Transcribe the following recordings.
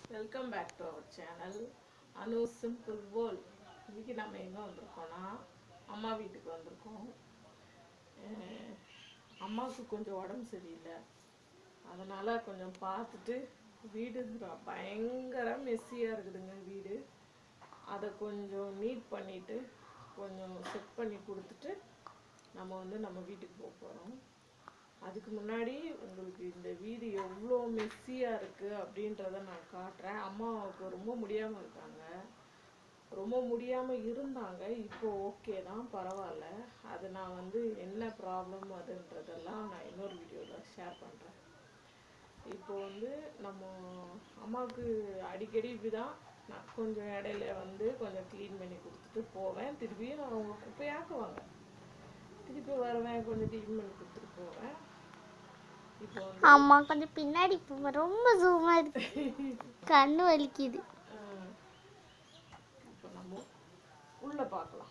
Welcome back to our channel Anu simple world இன்னைக்கு நம்ம எங்கே வந்திருக்கோம்னா அம்மா வீட்டுக்கு வந்திருக்கோம் அஹ் அம்மாவுக்கு கொஞ்சம் உடம்பு சரியில்லை அதனால் கொஞ்சம் பார்த்துட்டு வீடு ர- பயங்கர மெஸ்ஸியாக இருக்குதுங்க வீடு அதை கொஞ்சம் நீட் பண்ணிவிட்டு கொஞ்சம் செட் பண்ணி கொடுத்துட்டு நம்ம வந்து நம்ம வீட்டுக்கு போக போகிறோம் அதுக்கு முன்னாடி உங்களுக்கு இந்த வீடு எவ்வளோ மெஸ்ஸியாக இருக்குது அப்படின்றத நான் காட்டுறேன் அம்மாவுக்கு ரொம்ப முடியாமல் இருக்காங்க ரொம்ப முடியாமல் இருந்தாங்க இப்போ ஓகே தான் பரவாயில்ல அது நான் வந்து என்ன ப்ராப்ளம் அதுன்றதெல்லாம் நான் இன்னொரு வீடியோவில் ஷேர் பண்ணுறேன் இப்போ வந்து நம்ம அம்மாவுக்கு அடிக்கடி இப்படிதான் நான் கொஞ்சம் இடையில வந்து கொஞ்சம் க்ளீன் பண்ணி கொடுத்துட்டு போவேன் திருப்பியும் நான் அவங்க குப்பையாக்குவாங்க திருப்பி வருவேன் கொஞ்சம் க்ளீன் பண்ணி கொடுத்துட்டு போவேன் இப்போ வந்து ஆமா கொஞ்சம் பின்னாடி போங்க ரொம்ப ஜூமா இருக்கு கண்ணு வலிக்குது அஹ், இப்போ நம்ம உள்ள பார்க்கலாம்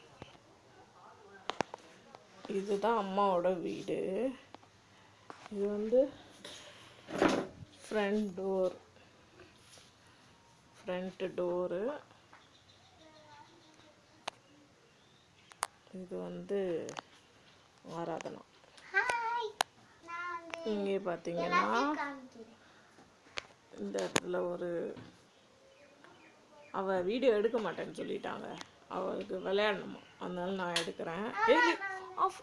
இதுதான் அம்மாவோட வீடு இது வந்து ஃப்ரண்ட் டோர் ஃப்ரண்ட் டோரு இது வந்து ஆராதனா ஹாய் நான் வந்து இங்கே பார்த்தீங்கன்னா காமிக்கிறேன் இந்த இடத்துல ஒரு அவ வீடியோ எடுக்க மாட்டேன்னு சொல்லிட்டாங்க அவளுக்கு விளையாடணுமா அதனால நான் எடுக்கிறேன் ஏய், off.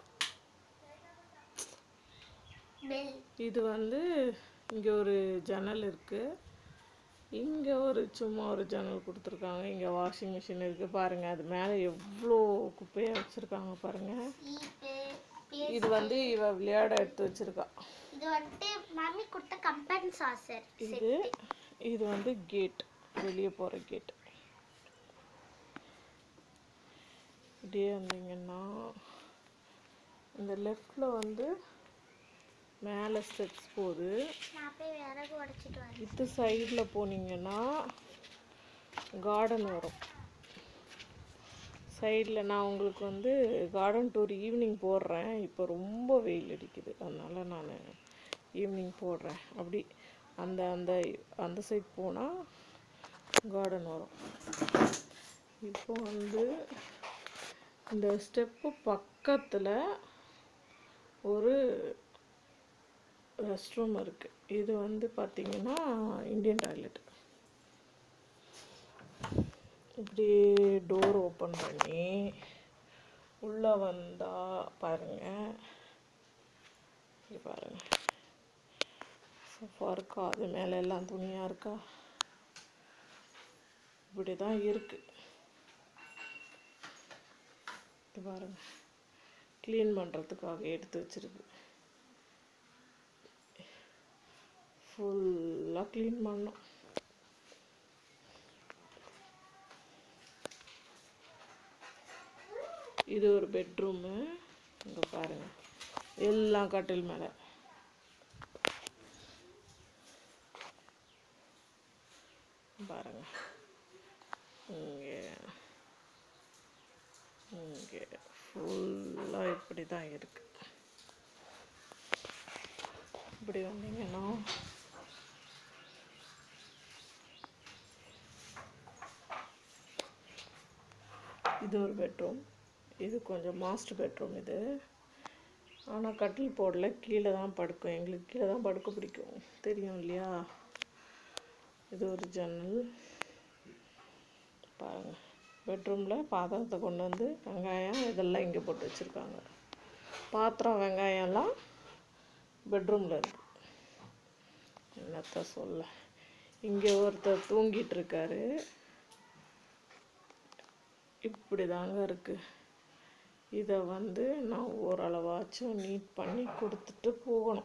பெல் இது வந்து இங்கே ஒரு ஜன்னல் இருக்கு இங்கே ஒரு சும்மா ஒரு ஜன்னல் கொடுத்துருக்காங்க இங்கே வாஷிங் மிஷின் இருக்குது பாருங்கள் அது மேலே எவ்வளோ குப்பையாக வச்சுருக்காங்க பாருங்கள் சீப்பு இது வந்து இவ விளையாட எடுத்து வச்சிருக்கா இது வந்துட்டு மம்மி கொடுத்த கம்பன் சாசர் இது இது வந்து கேட் வெளியே போகிற கேட் இப்படியே வந்தீங்கன்னா இந்த லெஃப்டில் வந்து மேலே ஸ்டெப்ஸ் போகுது நான் போய் விறகு உடைச்சிட்டு வரேன் இது சைடில் போனீங்கன்னா கார்டன் வரும் சைடில் நான் உங்களுக்கு வந்து கார்டன் டூர் ஈவினிங் போடுறேன் இப்போ ரொம்ப வெயில் அடிக்குது அதனால் நான் ஈவினிங் போடுறேன் அப்படி அந்த அந்த அந்த சைட் போனால் கார்டன் வரும் இப்போ வந்து இந்த ஸ்டெப்பு பக்கத்தில் ஒரு ரெஸ்ட் ரூம் இருக்குது இது வந்து பார்த்தீங்கன்னா இந்தியன் டாய்லெட் இப்படி டோர் ஓப்பன் பண்ணி உள்ளே வந்தால் பாருங்க இங்க பாருங்க சோஃபா இருக்கா அது மேலே எல்லாம் துணியாக இருக்கா இப்படி தான் இருக்கு இது பாருங்க க்ளீன் பண்ணுறதுக்காக எடுத்து வச்சிருக்கு ஃபுல்லாக க்ளீன் பண்ணோம் இது ஒரு பெட்ரூமு இங்கே பாருங்க எல்லாம் கட்டில் மேலே பாருங்க இங்கே இங்கே ஃபுல்லாக இப்படி தான் இருக்கு இப்படி வந்தீங்கன்னா இது ஒரு பெட்ரூம் இது கொஞ்சம் மாஸ்டர் பெட்ரூம் இது ஆனால் கட்டில் போடல கீழே தான் படுக்கும் எங்களுக்கு கீழே தான் படுக்க பிடிக்கும் தெரியும் இல்லையா இது ஒரு ஜன்னல் பாருங்க பெட்ரூமில் பாத்திரத்தை கொண்டு வந்து வெங்காயம் இதெல்லாம் இங்கே போட்டு வச்சுருக்காங்க பாத்திரம் வெங்காயம்லாம் பெட்ரூமில் இருக்கு என்னத்த சொல்ல இங்கே ஒருத்தர் தூங்கிட்டு இருக்காரு இப்படி தாங்க இருக்கு இதை வந்து நான் ஓரளவாச்சும் நீட் பண்ணி கொடுத்துட்டு போகணும்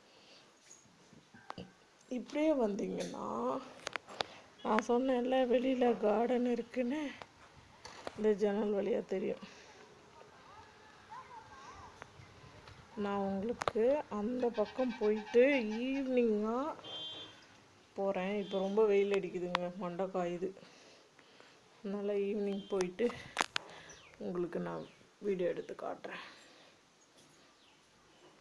இப்படியே வந்தீங்கன்னா நான் சொன்னேன்ல வெளியில் கார்டன் இருக்குன்னு இந்த ஜன்னல் வழியாக தெரியும் நான் உங்களுக்கு அந்த பக்கம் போயிட்டு ஈவினிங்காக போகிறேன் இப்போ ரொம்ப வெயில் அடிக்குதுங்க மண்டை காயுது அதனால் ஈவினிங் போயிட்டு உங்களுக்கு நான் வீடியோ எடுத்து காட்டுறேன்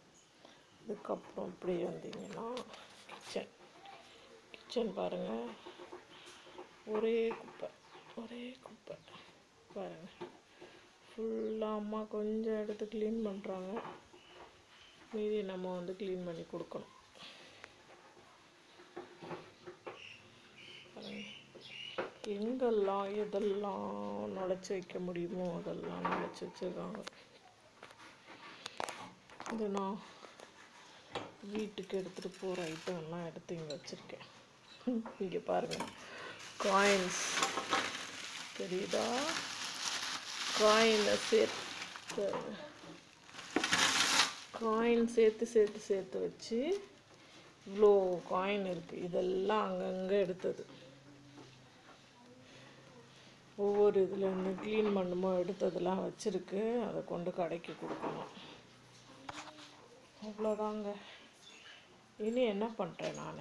இதுக்கப்புறம் அப்படியே வந்தீங்கன்னா கிச்சன் கிச்சன் பாருங்கள் ஒரே குப்பை ஒரே குப்பை பாருங்க ஃபுல்லாக அம்மா கொஞ்சம் எடுத்து க்ளீன் பண்ணுறாங்க மீதி நம்ம வந்து க்ளீன் பண்ணி கொடுக்கணும் பாருங்க. எங்கெல்லாம் எதெல்லாம் நுழைச்சி வைக்க முடியுமோ அதெல்லாம் நுழைச்சி வச்சுருக்காங்க இது நான் வீட்டுக்கு எடுத்துகிட்டு போகிற ஐட்டம்லாம் எடுத்து இங்கே வச்சுருக்கேன் இங்கே பாருங்கள் காயின்ஸ் தெரியுதா காயினை சேர்த்து காயின் சேர்த்து சேர்த்து சேர்த்து வச்சு இவ்வளோ காயின் இருக்குது இதெல்லாம் அங்கங்கே எடுத்தது ஒவ்வொரு இதில் இருந்து க்ளீன் பண்ணுமோ எடுத்ததெல்லாம் வச்சுருக்கு அதை கொண்டு கடைக்கு கொடுக்கணும் அவ்வளோதாங்க இனி என்ன பண்ணுறேன் நான்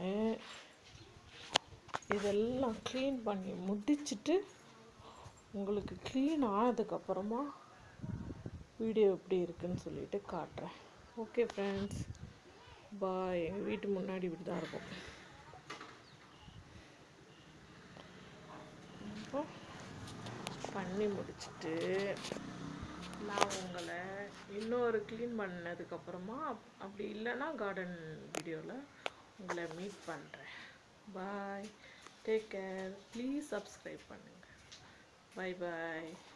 இதெல்லாம் க்ளீன் பண்ணி முடிச்சிட்டு உங்களுக்கு க்ளீன் ஆனதுக்கப்புறமா வீடியோ எப்படி இருக்குன்னு சொல்லிட்டு காட்டுறேன் ஓகே ஃப்ரெண்ட்ஸ் பாய் எங்கள் வீட்டு முன்னாடி இப்படி தான் இருக்கும் அப்போ பண்ணி முடிச்சிட்டு நான் உங்களை இன்னொரு க்ளீன் பண்ணதுக்கப்புறமா அப் அப்படி இல்லைன்னா கார்டன் வீடியோவில் உங்களை மீட் பண்ணுறேன் bye take care please subscribe பண்ணுங்கள் பை பாய்